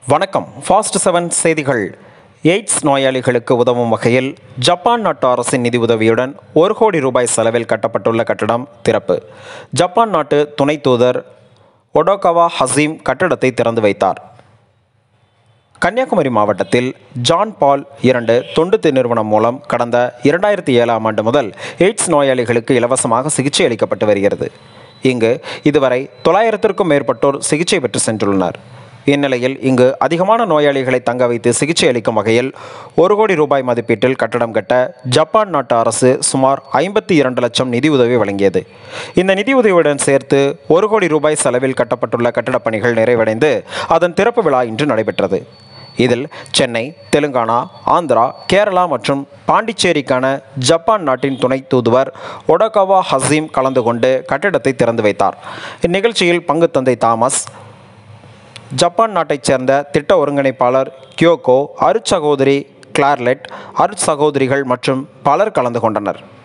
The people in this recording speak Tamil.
வணக்கம் ஃபாஸ்ட் செவன் செய்திகள் எய்ட்ஸ் நோயாளிகளுக்கு உதவும் வகையில் ஜப்பான் நாட்டு அரசின் நிதி உதவியுடன் ஒரு கோடி ரூபாய் செலவில் கட்டப்பட்டுள்ள கட்டடம் திறப்பு ஜப்பான் நாட்டு துணை தூதர் ஒடோகவா ஹசீம் கட்டடத்தை திறந்து வைத்தார் கன்னியாகுமரி மாவட்டத்தில் ஜான் பால் இரண்டு தொண்டு நிறுவனம் மூலம் கடந்த இரண்டாயிரத்தி ஏழாம் ஆண்டு முதல் எய்ட்ஸ் நோயாளிகளுக்கு இலவசமாக சிகிச்சை அளிக்கப்பட்டு வருகிறது இங்கு இதுவரை தொள்ளாயிரத்திற்கும் மேற்பட்டோர் சிகிச்சை பெற்று சென்றுள்ளனர் இந்நிலையில் இங்கு அதிகமான நோயாளிகளை தங்க வைத்து சிகிச்சை அளிக்கும் வகையில் ஒரு கோடி ரூபாய் மதிப்பீட்டில் கட்டடம் கட்ட ஜப்பான் நாட்டு அரசு சுமார் ஐம்பத்தி இரண்டு லட்சம் நிதியுதவி வழங்கியது இந்த நிதியுதவியுடன் சேர்த்து ஒரு கோடி ரூபாய் செலவில் கட்டப்பட்டுள்ள கட்டடப் பணிகள் நிறைவடைந்து அதன் திறப்பு விழா இன்று நடைபெற்றது இதில் சென்னை தெலுங்கானா ஆந்திரா கேரளா மற்றும் பாண்டிச்சேரிக்கான ஜப்பான் நாட்டின் துணை தூதுவர் ஒடகவா ஹசீம் கலந்து கொண்டு கட்டிடத்தை திறந்து வைத்தார் இந்நிகழ்ச்சியில் பங்கு தந்தை தாமஸ் ஜப்பான் நாட்டைச் சேர்ந்த திட்ட ஒருங்கிணைப்பாளர் கியோகோ அருட்சகோதரி கிளார்லெட் அருட்சகோதரிகள் மற்றும் பலர் கலந்து கொண்டனர்